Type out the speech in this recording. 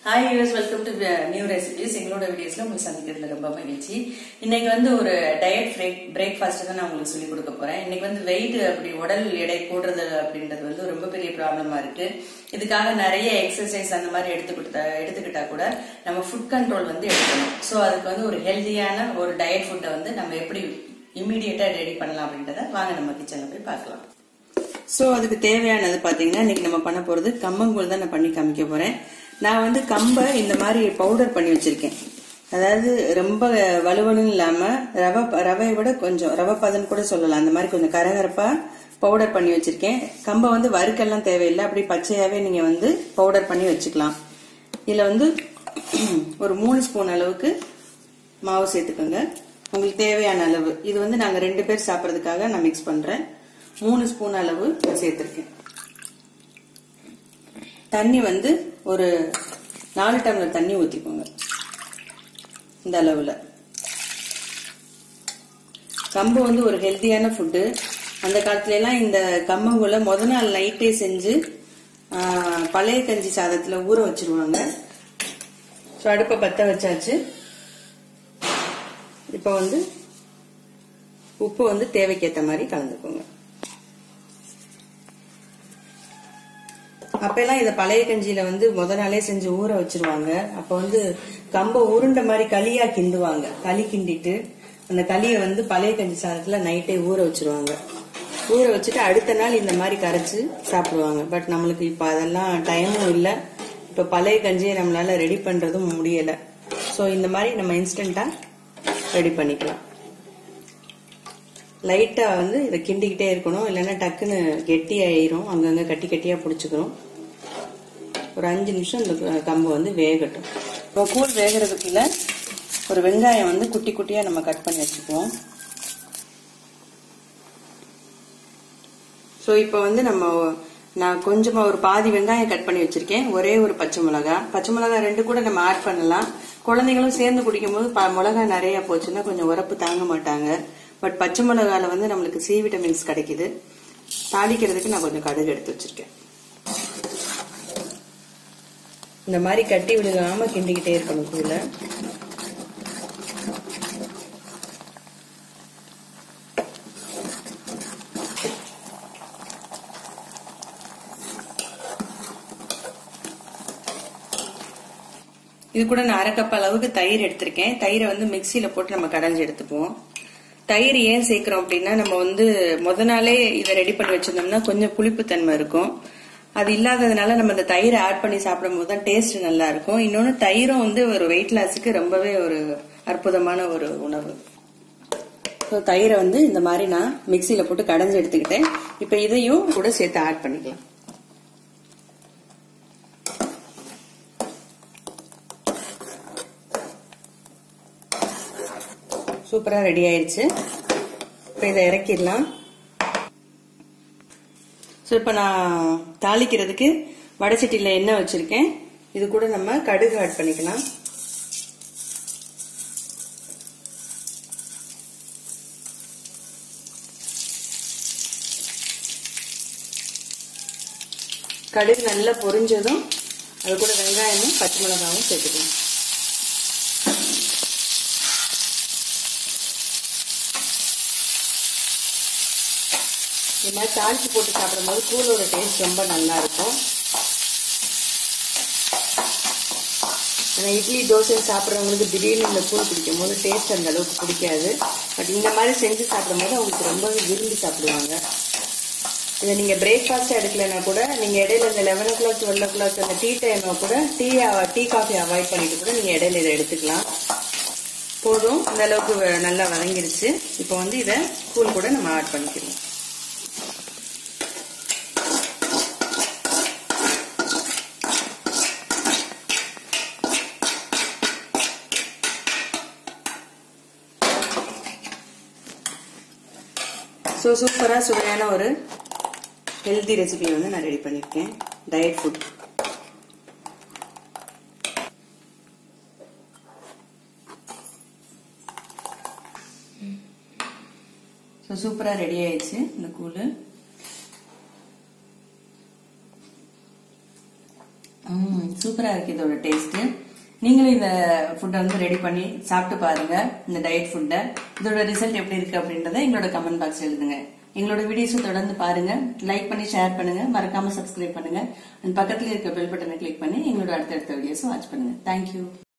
hi US welcome to new recipes எங்களோட வீடியோஸ்ல உங்களுக்கு சந்திக்கிறதுல ரொம்ப மகிழ்ச்சி இன்னைக்கு வந்து ஒரு டயட் பிரேக்ஃபாஸ்ட் தான் நான் உங்களுக்கு சொல்லி கொடுக்க போறேன் இன்னைக்கு வந்து வெயிட் அப்படி உடல் எடை போடுறது அப்படின்றது வந்து ரொம்ப பெரிய ப்ராப்ளமா இருக்கு இதுக்காக நிறைய எக்ஸசைஸ் அந்த மாதிரி எடுத்துக்கிட்டா எடுத்துக்கிட்டா கூட நம்ம ஃபுட் கண்ட்ரோல் வந்து எடுக்கணும் ஸோ அதுக்கு வந்து ஒரு ஹெல்தியான ஒரு டயட் ஃபுட்டை வந்து நம்ம எப்படி இம்மீடியட்டா ரெடி பண்ணலாம் அப்படின்றத வாங்க நம்ம கிச்சன்ல போய் பார்க்கலாம் ஸோ அதுக்கு தேவையானது பார்த்தீங்கன்னா இன்னைக்கு நம்ம பண்ண போறது கம்பங்கூழ் தான் நான் பண்ணி காமிக்க போறேன் நான் வந்து கம்பை இந்த மாதிரி பவுடர் பண்ணி வச்சிருக்கேன் அதாவது ரொம்ப வலுவலுன்னு இல்லாம ரவை ரவையை விட கொஞ்சம் ரவை பதம் கூட சொல்லலாம் அந்த மாதிரி கொஞ்சம் கரகரப்பா பவுடர் பண்ணி வச்சிருக்கேன் கம்பை வந்து வறுக்கெல்லாம் தேவையில்லை அப்படி பச்சையாவே நீங்க வந்து பவுடர் பண்ணி வச்சுக்கலாம் இதுல வந்து ஒரு மூணு ஸ்பூன் அளவுக்கு மாவு சேர்த்துக்கோங்க உங்களுக்கு தேவையான அளவு இது வந்து நாங்க ரெண்டு பேர் சாப்பிட்றதுக்காக நான் மிக்ஸ் பண்றேன் மூணு ஸ்பூன் அளவு சேர்த்திருக்கேன் தண்ணி வந்து ஒரு நாலு டம்ளர் தண்ணி ஊற்றிக்கோங்க இந்த அளவில் கம்பு வந்து ஒரு ஹெல்த்தியான ஃபுட்டு அந்த காலத்துல எல்லாம் இந்த கம்பங்குள்ள முத நாள் நைட்டே செஞ்சு பழைய கஞ்சி சாதத்தில் ஊற வச்சிருவாங்க ஸோ அடுப்பை பற்ற வச்சாச்சு இப்போ வந்து உப்பு வந்து தேவைக்கேற்ற மாதிரி கலந்துக்கோங்க அப்பெல்லாம் இதை பழைய கஞ்சியில வந்து முத நாளே செஞ்சு ஊற வச்சிருவாங்க அப்ப வந்து கம்ப உருண்டை மாதிரி களியா கிண்டுவாங்க களி கிண்டிட்டு அந்த களியை வந்து பழைய கஞ்சி சாதத்துல நைட்டே ஊற வச்சிருவாங்க ஊற வச்சுட்டு அடுத்த நாள் இந்த மாதிரி கரைச்சு சாப்பிடுவாங்க பட் நம்மளுக்கு இப்ப அதெல்லாம் டைமும் இல்லை இப்ப பழைய கஞ்சியை நம்மளால ரெடி பண்றதும் முடியல ஸோ இந்த மாதிரி நம்ம இன்ஸ்டண்டா ரெடி பண்ணிக்கலாம் லைட்டா வந்து இதை கிண்டிக்கிட்டே இருக்கணும் இல்லைன்னா டக்குன்னு கெட்டி ஆயிரும் அங்கங்க கட்டி கட்டியா பிடிச்சிக்கிறோம் ஒரு அஞ்சு நிமிஷம் இந்த கம்பு வந்து வேகட்டும் இப்போ கூழ் வேகிறதுக்குள்ள ஒரு வெங்காயம் வந்து குட்டி குட்டியா நம்ம கட் பண்ணி வச்சுக்குவோம் ஸோ இப்போ வந்து நம்ம நான் கொஞ்சமா ஒரு பாதி வெங்காயம் கட் பண்ணி வச்சிருக்கேன் ஒரே ஒரு பச்சை மிளகா பச்சை மிளகா ரெண்டு கூட நம்ம ஆட் பண்ணலாம் குழந்தைங்களும் சேர்ந்து குடிக்கும் போது மிளகா நிறைய போச்சுன்னா கொஞ்சம் உரப்பு தாங்க மாட்டாங்க பட் பச்சை மிளகால வந்து நம்மளுக்கு சி விட்டமின்ஸ் கிடைக்குது தாளிக்கிறதுக்கு நான் கொஞ்சம் கடுகு எடுத்து வச்சிருக்கேன் இந்த மாதிரி கட்டி விழுகாம கிண்டிக்கிட்டே இருக்கணும் கூல இது கூட நான் அரை கப் அளவுக்கு தயிர் எடுத்திருக்கேன் தயிரை வந்து மிக்சியில போட்டு நம்ம கடைஞ்சி எடுத்துப்போம் தயிர் ஏன் சேர்க்கிறோம் அப்படின்னா நம்ம வந்து முத நாளே இதை ரெடி பண்ணி வச்சிருந்தோம்னா கொஞ்சம் புளிப்புத்தன்மை இருக்கும் அது இல்லாததுனால நம்ம இந்த தயிரை ஆட் பண்ணி சாப்பிடும் போது தான் டேஸ்ட் நல்லா இருக்கும் இன்னொன்று தயிரும் வந்து ஒரு வெயிட் லாஸுக்கு ரொம்பவே ஒரு அற்புதமான ஒரு உணவு ஸோ தயிரை வந்து இந்த மாதிரி நான் மிக்சியில போட்டு கடைஞ்சி எடுத்துக்கிட்டேன் இப்போ இதையும் கூட சேர்த்து ஆட் பண்ணிக்கலாம் சூப்பராக ரெடி ஆயிடுச்சு இப்போ இதை இறக்கிடலாம் ஸோ இப்போ நான் தாளிக்கிறதுக்கு வடச்சட்டியில் எண்ணெய் வச்சிருக்கேன் இது கூட நம்ம கடுகு ஆட் பண்ணிக்கலாம் கடுகு நல்லா பொரிஞ்சதும் அது கூட வெங்காயமும் பச்சை மிளகாவும் சேர்த்துக்கலாம் இந்த மாதிரி தாளிச்சு போட்டு சாப்பிடும்போது கூழோட டேஸ்ட் ரொம்ப நல்லா இருக்கும் ஏன்னா இட்லி தோசை சாப்பிட்றவங்களுக்கு திடீர்னு இந்த கூழ் பிடிக்கும் போது டேஸ்ட் அந்த அளவுக்கு பிடிக்காது பட் இந்த மாதிரி செஞ்சு சாப்பிடும்போது அவங்களுக்கு ரொம்பவே விரும்பி சாப்பிடுவாங்க இதை நீங்கள் பிரேக்ஃபாஸ்ட் எடுக்கலைன்னா கூட நீங்கள் இடையில இந்த eleven o'clock twelve o'clock அந்த டீ டைமை கூட டீ டீ காஃபி அவாய்ட் பண்ணிட்டு கூட நீங்கள் இடையில இதை எடுத்துக்கலாம் போதும் இந்த அளவுக்கு நல்லா வதங்கிருச்சு இப்போ வந்து இதை கூழ் கூட நம்ம ஆட் பண்ணிக்கலாம் ஸோ சூப்பராக சுவையான ஒரு ஹெல்தி ரெசிபி வந்து நான் ரெடி பண்ணியிருக்கேன் டயட் ஃபுட் ஸோ சூப்பராக ரெடி ஆயிடுச்சு இந்த கூழ் ம் சூப்பரா இருக்கு இதோட டேஸ்ட் நீங்களும் இந்த ஃபுட்டை வந்து ரெடி பண்ணி சாப்பிட்டு பாருங்க இந்த டயட் ஃபுட்டை இதோட ரிசல்ட் எப்படி இருக்கு அப்படின்றத எங்களோட கமெண்ட் பாக்ஸ் எழுதுங்க எங்களோட வீடியோஸும் தொடர்ந்து பாருங்க லைக் பண்ணி ஷேர் பண்ணுங்க மறக்காம சப்ஸ்கிரைப் பண்ணுங்க and பக்கத்துல இருக்க பெல் பட்டனை கிளிக் பண்ணி எங்களோட அடுத்தடுத்த வீடியோஸும் வாட்ச் பண்ணுங்க தேங்க்யூ